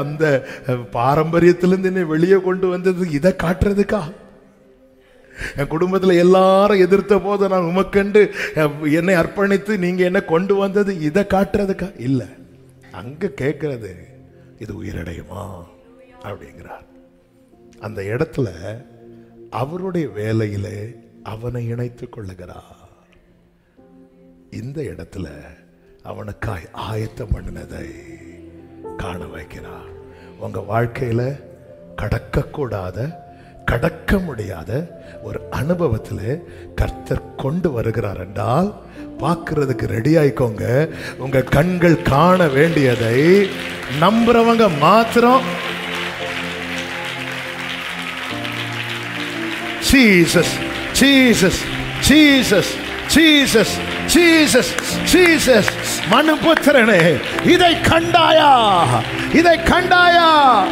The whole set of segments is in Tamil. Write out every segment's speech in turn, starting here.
அந்த அஹ், பாரம்பரியத்திலிருந்து என்னை வெளியே கொண்டு வந்தது இதை காட்டுறதுக்கா என் குடும்பத்துல எல்லாரும் எதிர்த்த போது நான் உமக்கண்டு அஹ், என்னை அர்ப்பணித்து நீங்க என்ன கொண்டு வந்தது இதை காட்டுறதுக்கா இல்ல அங்க கேட்கறது இது உயிரடையுமா அப்படிங்கிறார் அந்த இடத்துல அவருடைய வேலையிலே அவனை இணைத்துக் கொள்ளுகிறார் இந்த இடத்துல அவனுக்காய் ஆயத்தம் பண்ணினதை காண வைக்கிறார் உங்க வாழ்க்கையில கடக்கக்கூடாத கடக்க முடியாத ஒரு அனுபவத்தில் கர்த்தர் கொண்டு வருகிறார் என்றால் பார்க்கிறதுக்கு ரெடி ஆயிக்கோங்க உங்க கண்கள் காண வேண்டியதை நம்புறவங்க மாத்திரம் Jesus Jesus Jesus Jesus Jesus Jesus மனுபுத்திரனே இதை கண்டாயா இதை கண்டாயா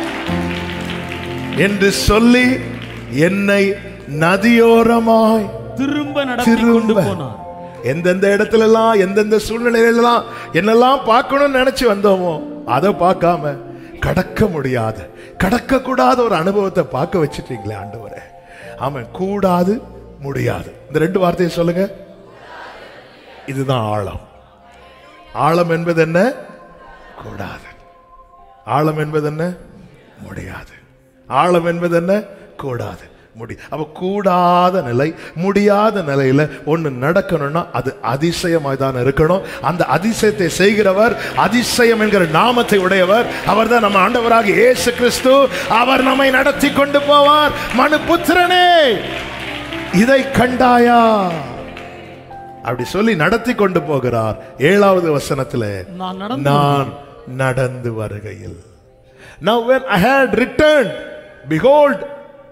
என்று சொல்லி என்னை நதியோரமாய் திரும்ப நடத்தி கொண்டு திரும்ப போனார் எந்தெந்த இடத்துல எல்லாம் எந்தெந்த சூழ்நிலையிலாம் என்னெல்லாம் பார்க்கணும்னு நினைச்சு வந்தோமோ அதை பார்க்காம கடக்க முடியாத கடக்க கூடாத ஒரு அனுபவத்தை பார்க்க வச்சிட்டீங்களே ஆண்டவரே ஆமாம் கூடாது முடியாது இந்த ரெண்டு வார்த்தையை சொல்லுங்க இதுதான் ஆழம் ஆழம் என்பது என்ன கூடாது ஆழம் என்பது என்ன முடியாது ஆழம் என்பது என்ன கூடாது முடி அப்ப கூடாத நிலை முடியாத நிலையில ஒண்ணு நடக்கணும்னா அது அதிசயமாய் தான் இருக்கணும் அந்த அதிசயத்தை செய்கிறவர் அதிசயம் என்கிற நாமத்தை உடையவர் அவர்தான் நம்ம ஆண்டவராக இயேசு கிறிஸ்து அவர் நம்மை நடத்தி கொண்டு போவார் மனு புத்திரனே இதை கண்டாயா அப்படி சொல்லி நடத்தி கொண்டு போகிறார் ஏழாவது வசனத்துல நான் நடந்து நான் நடந்து வருகையில் Now when I had returned, behold,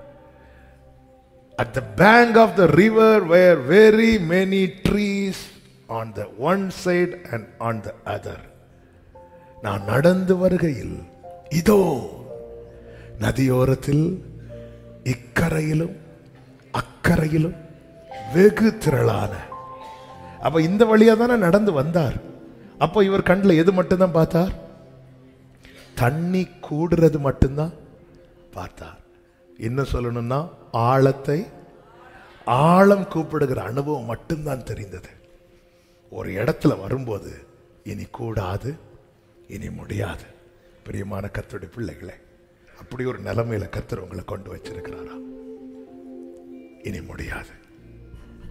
at the bank of the river were very many trees on the one side and on the other. நான் நடந்து வருகையில் இதோ நதியோரத்தில் இக்கரையிலும் அக்கரையிலும் வெகு திரளான அப்ப இந்த வழியா தானே நடந்து வந்தார் அப்போ இவர் கண்ணில் எது மட்டும்தான் பார்த்தார் தண்ணி கூடுறது மட்டும்தான் பார்த்தார் என்ன சொல்லணும்னா ஆழத்தை ஆழம் கூப்பிடுகிற அனுபவம் மட்டும்தான் தெரிந்தது ஒரு இடத்துல வரும்போது இனி கூடாது இனி முடியாது பிரியமான கர்த்தருடைய பிள்ளைகளே அப்படி ஒரு நிலைமையில கர்த்தர் உங்களை கொண்டு வச்சிருக்கிறாரா இனி முடியாது